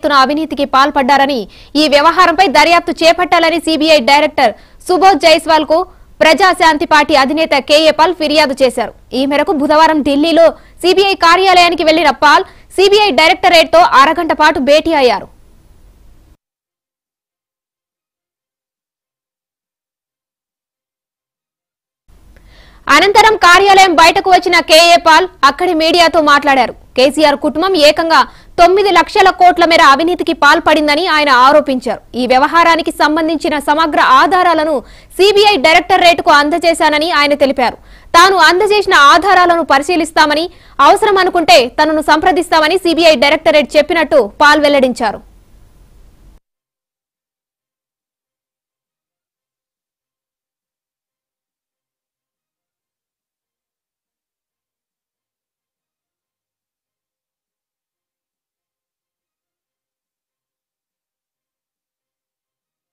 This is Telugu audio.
ఎత్తున అవినీతికి పాల్పడ్డారని ఈ వ్యవహారంపై దర్యాప్తు చేపట్టాలని సిబిఐ డైరెక్టర్ సుబోధ్ జైస్వాల్ కు ప్రజాశాంతి పార్టీ అధినేత కేఏ పాల్ ఫిర్యాదు చేశారు ఈ మేరకు బుధవారం ఢిల్లీలో సిబిఐ కార్యాలయానికి వెళ్లిన పాల్ సిబిఐ డైరెక్టరేట్ తో అరగంట పాటు భేటీ అయ్యారు అనంతరం కార్యాలయం బయటకు వచ్చిన కేఏ పాల్ అక్కడి మీడియాతో మాట్లాడారు కేసీఆర్ కుటుంబం ఏకంగా తొమ్మిది లక్షల కోట్ల మేర అవినీతికి పాల్పడిందని ఆయన ఆరోపించారు ఈ వ్యవహారానికి సంబంధించిన సమగ్ర ఆధారాలను సిబిఐ డైరెక్టరేట్కు అందజేశానని ఆయన తెలిపారు తాను అందజేసిన ఆధారాలను పరిశీలిస్తామని అవసరం అనుకుంటే తనను సంప్రదిస్తామని సిబిఐ డైరెక్టరేట్ చెప్పినట్టు పాల్ వెల్లడించారు